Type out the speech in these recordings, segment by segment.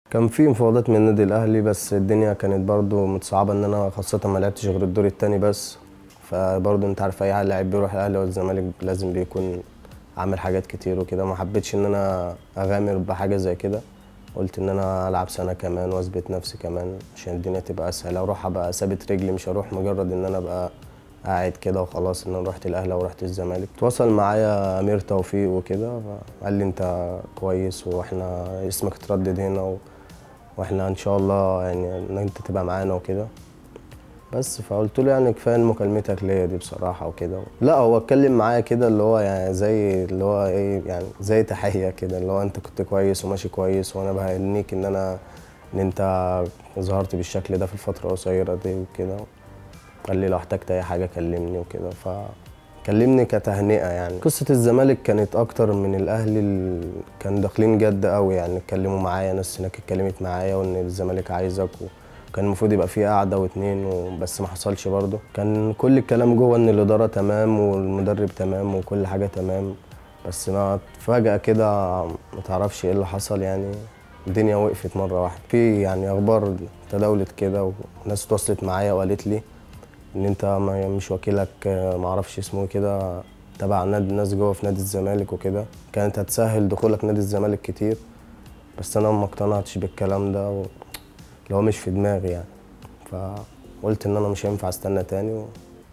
كان في مفاوضات من النادي الاهلي بس الدنيا كانت برضو متصعبه ان انا خاصه ما لعبتش غير الدور التاني بس فبرضو انت عارف اي لاعب بيروح الاهلي والزمالك لازم بيكون عامل حاجات كتير وكده ما حبيتش ان انا اغامر بحاجه زي كده قلت ان انا العب سنه كمان واثبت نفسي كمان عشان الدنيا تبقى اسهل اروح ابقى ثابت رجلي مش هروح مجرد ان انا ابقى قاعد كده وخلاص ان انا رحت الاهلي ورحت الزمالك تواصل معايا امير توفيق وكده قال لي انت كويس واحنا اسمك اتردد هنا و... واحنا ان شاء الله يعني ان انت تبقى معانا وكده بس فقلت له يعني كفايه مكالمتك ليا دي بصراحه وكده لا هو اتكلم معايا كده اللي هو يعني زي اللي هو ايه يعني زي تحيه كده اللي هو انت كنت كويس وماشي كويس وانا بهنيك ان انا ان انت ظهرت بالشكل ده في الفتره القصيره دي وكده قال لي لو احتجت اي حاجه كلمني وكده ف كلمني كتهنئه يعني قصه الزمالك كانت اكتر من الاهلي ال... كان داخلين جد قوي يعني اتكلموا معايا ناس هناك اتكلمت معايا وان الزمالك عايزك و... كان المفروض يبقى في قعده واتنين وبس ما حصلش برضه كان كل الكلام جوه ان الاداره تمام والمدرب تمام وكل حاجه تمام بس ما فجاه كده ما تعرفش ايه اللي حصل يعني الدنيا وقفت مره واحده في يعني اخبار تداولت كده وناس اتواصلت معايا وقالت لي ان انت ما- مش وكيلك ما اعرفش اسمه إيه كده تبع نادي ناس جوه في نادي الزمالك وكده كانت هتسهل دخولك نادي الزمالك كتير بس انا ما اقتنعتش بالكلام ده و... اللي هو مش في دماغي يعني فقلت ان انا مش هينفع استنى تاني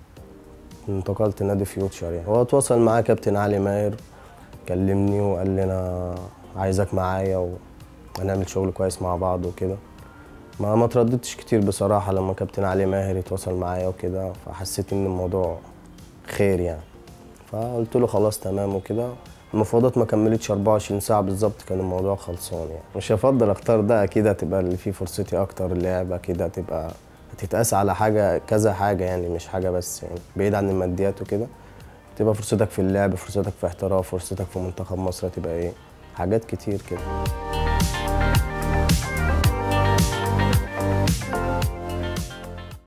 وانتقلت نادي فيوتشر يعني هو اتواصل معايا كابتن علي ماهر كلمني وقال لي انا عايزك معايا وهنعمل شغل كويس مع بعض وكده ما ما ترددتش كتير بصراحة لما كابتن علي ماهر يتواصل معايا وكده فحسيت ان الموضوع خير يعني فقلت له خلاص تمام وكده المفاوضات ما كملتش 24 ساعة بالظبط كان الموضوع خلصان يعني مش هفضل اختار ده اكيد هتبقى اللي فيه فرصتي اكتر اللعب اكيد هتبقى هتتقاس على حاجة كذا حاجة يعني مش حاجة بس يعني بعيد عن الماديات وكده تبقى فرصتك في اللعب فرصتك في احتراف فرصتك في منتخب مصر هتبقى ايه حاجات كتير كده